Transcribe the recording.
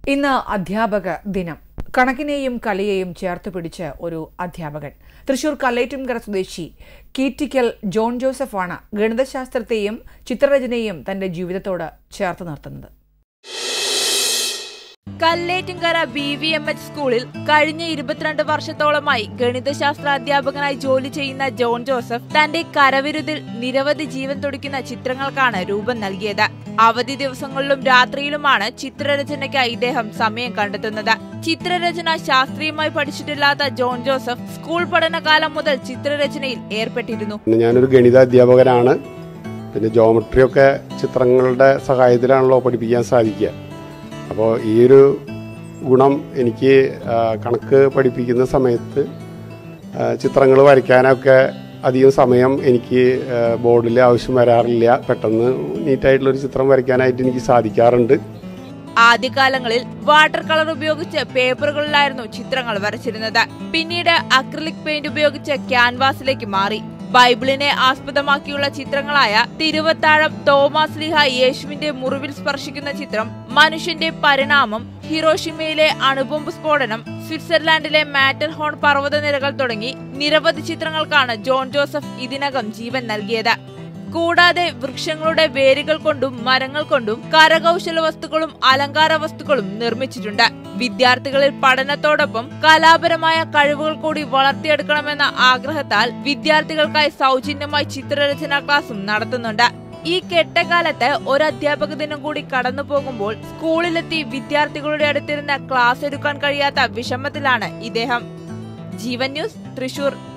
ഇന്ന് അധ്യാപക ദിനം കണക്കിനെയും കലയെയും ചേർത്ത് പിടിച്ച ഒരു അധ്യാപകൻ തൃശൂർ കല്ലേറ്റുംകര സ്വദേശി കീറ്റിക്കൽ ജോൺ ജോസഫാണ് ഗണിതശാസ്ത്രത്തെയും ചിത്രരചനയെയും തന്റെ ജീവിതത്തോട് ചേർത്ത് നിർത്തുന്നത് Kallettinkara B V M H സ്കൂളിൽ കഴിഞ്ഞ ഇരുപത്തിരണ്ട് വർഷത്തോളമായി ഗണിതശാസ്ത്ര അധ്യാപകനായി ജോലി ചെയ്യുന്ന ജോൺ ജോസഫ് തന്റെ കരവിരുതിൽ നിരവധി ജീവൻ തുടിക്കുന്ന ചിത്രങ്ങൾക്കാണ് രൂപം നൽകിയത് അവധി ദിവസങ്ങളിലും രാത്രിയിലുമാണ് ചിത്രരചനയ്ക്കായി ഇദ്ദേഹം സമയം കണ്ടെത്തുന്നത് ചിത്രരചന ശാസ്ത്രീയമായി പഠിച്ചിട്ടില്ലാത്ത ജോൺ ജോസഫ് സ്കൂൾ പഠനകാലം മുതൽ ചിത്രരചനയിൽ ഏർപ്പെട്ടിരുന്നു പിന്നെ ഞാനൊരു ഗണിത അധ്യാപകനാണ് പിന്നെ ജോമെട്രി ഒക്കെ ചിത്രങ്ങളുടെ സഹായത്തിലാണല്ലോ പഠിപ്പിക്കാൻ സാധിക്കുക അപ്പോൾ ഈ ഒരു ഗുണം എനിക്ക് ആ, കണക്ക് പഠിപ്പിക്കുന്ന സമയത്ത് ചിത്രങ്ങൾ വരയ്ക്കാനൊക്കെ അധികം സമയം എനിക്ക് ബോർഡിൽ ആവശ്യം വരാറില്ല പെട്ടെന്ന് നീറ്റായിട്ടുള്ളൊരു ചിത്രം വരയ്ക്കാനായിട്ട് എനിക്ക് സാധിക്കാറുണ്ട് ആദ്യകാലങ്ങളിൽ വാട്ടർ കളർ ഉപയോഗിച്ച് പേപ്പറുകളിലായിരുന്നു ചിത്രങ്ങൾ വരച്ചിരുന്നത് പിന്നീട് അക്രിലിക് പെയിന്റ് ഉപയോഗിച്ച് ക്യാൻവാസിലേക്ക് മാറി ബൈബിളിനെ ആസ്പദമാക്കിയുള്ള ചിത്രങ്ങളായ തിരുവത്താഴം തോമാസ് ലിഹ യേശുവിന്റെ മുറിവിൽ സ്പർശിക്കുന്ന ചിത്രം മനുഷ്യന്റെ പരിണാമം ഹിറോഷിമയിലെ അണുബോംബ് സ്ഫോടനം സ്വിറ്റ്സർലാൻഡിലെ മാറ്റർഹോൺ പർവ്വതനിരകൾ തുടങ്ങി നിരവധി ചിത്രങ്ങൾക്കാണ് ജോൺ ജോസഫ് ഇതിനകം ജീവൻ നൽകിയത് കൂടാതെ വൃക്ഷങ്ങളുടെ വേരുകൾ കൊണ്ടും മരങ്ങൾ കൊണ്ടും കരകൗശല വസ്തുക്കളും അലങ്കാര വസ്തുക്കളും നിർമ്മിച്ചിട്ടുണ്ട് വിദ്യാർത്ഥികളിൽ പഠനത്തോടൊപ്പം കലാപരമായ കഴിവുകൾ കൂടി വളർത്തിയെടുക്കണമെന്ന ആഗ്രഹത്താൽ വിദ്യാർത്ഥികൾക്കായി സൗജന്യമായി ചിത്രരചനാ ക്ലാസും നടത്തുന്നുണ്ട് ഈ കെട്ടകാലത്ത് ഒരു അധ്യാപക ദിനം കൂടി കടന്നു പോകുമ്പോൾ സ്കൂളിലെത്തി വിദ്യാർത്ഥികളുടെ അടുത്തിരുന്ന് ക്ലാസ് എടുക്കാൻ കഴിയാത്ത വിഷമത്തിലാണ് ഇദ്ദേഹം ജീവൻ ന്യൂസ് തൃശൂർ